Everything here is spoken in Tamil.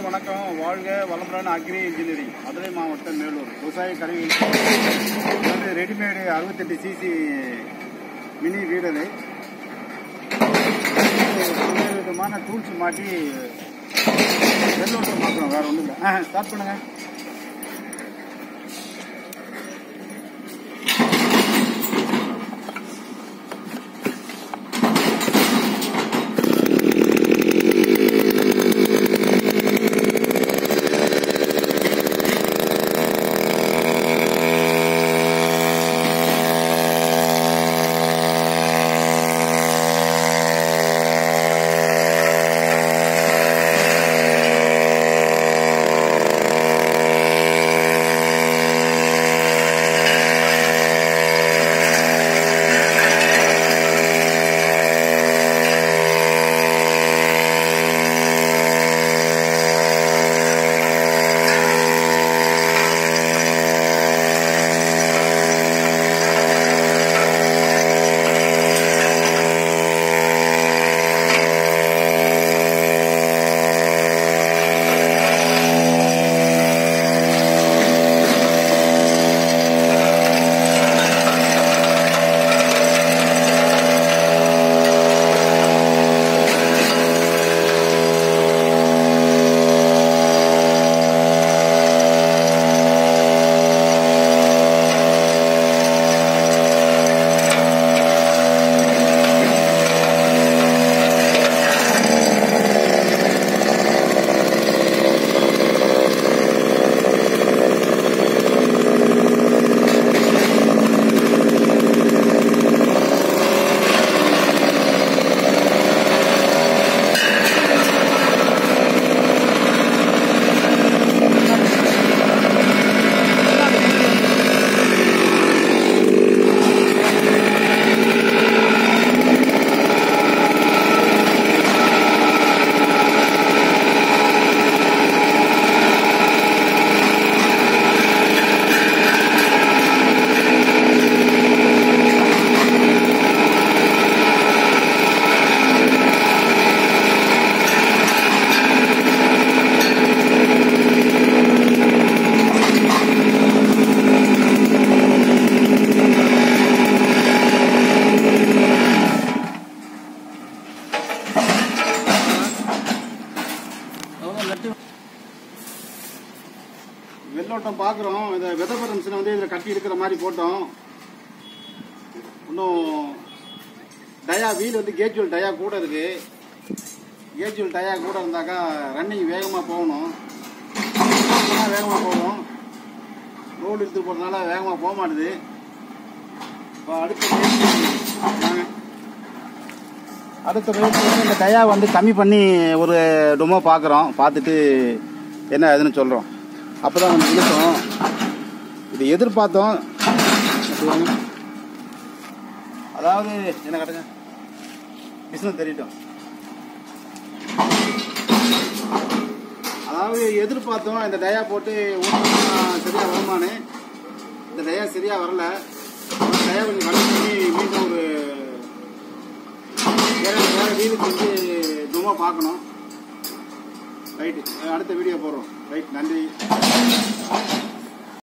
அனைவருக்கும் வணக்கம் வாழ்க வளமுடன் அக்ரி இன்ஜினியரிங் மதுரை மாவட்டம் மேலூர் விவசாய கருவி இது வந்து ரெடிமேடு அறுபத்தெட்டு சிசி மினி வீடரு பல்வேறு விதமான டூல்ஸ் மாட்டி வெள்ளோட்டம் பார்க்குறோம் வேற ஒன்றும் இல்லை ஆ ஸ்டார்ட் பண்ணுங்க அவ்வளோ நட்டு வெள்ளோட்டம் பார்க்குறோம் இதை விதப்பட மிஷினை வந்து இதில் கட்டி இருக்கிற மாதிரி போட்டோம் இன்னும் டயா வீல் வந்து கேஜுவல் டயா கூட இருக்கு கேஜுவல் டயா கூட இருந்தாக்கா ரன்னிங் வேகமாக போகணும் வேகமாக போகும் ரோடு எடுத்து போகிறதுனால வேகமாக போக மாட்டுது இப்போ அடுத்த வாங்க. அடுத்த ரேட்டு வந்து இந்த டயா வந்து கம்மி பண்ணி ஒரு டொமோ பார்க்குறோம் பார்த்துட்டு என்ன ஏதுன்னு சொல்கிறோம் அப்போ தான் வந்து இழுக்கும் இது எதிர்பார்த்தோம் சொல்லுங்க. அதாவது என்ன கட்டுங்க பிஸ்னஸ் தெரியட்டும் அதாவது எதிர்பார்த்தோம் இந்த டயா போட்டு ஓட்டினா சரியா வருமானு இந்த டயா சரியா வரல டயா கொஞ்சம் கம்மி பண்ணி மீண்டும் ஒரு வேற வேற வீடு செஞ்சு ரொம்ப பார்க்கணும் ரைட்டு அடுத்த வீடியோ போடுறோம் ரைட் நன்றி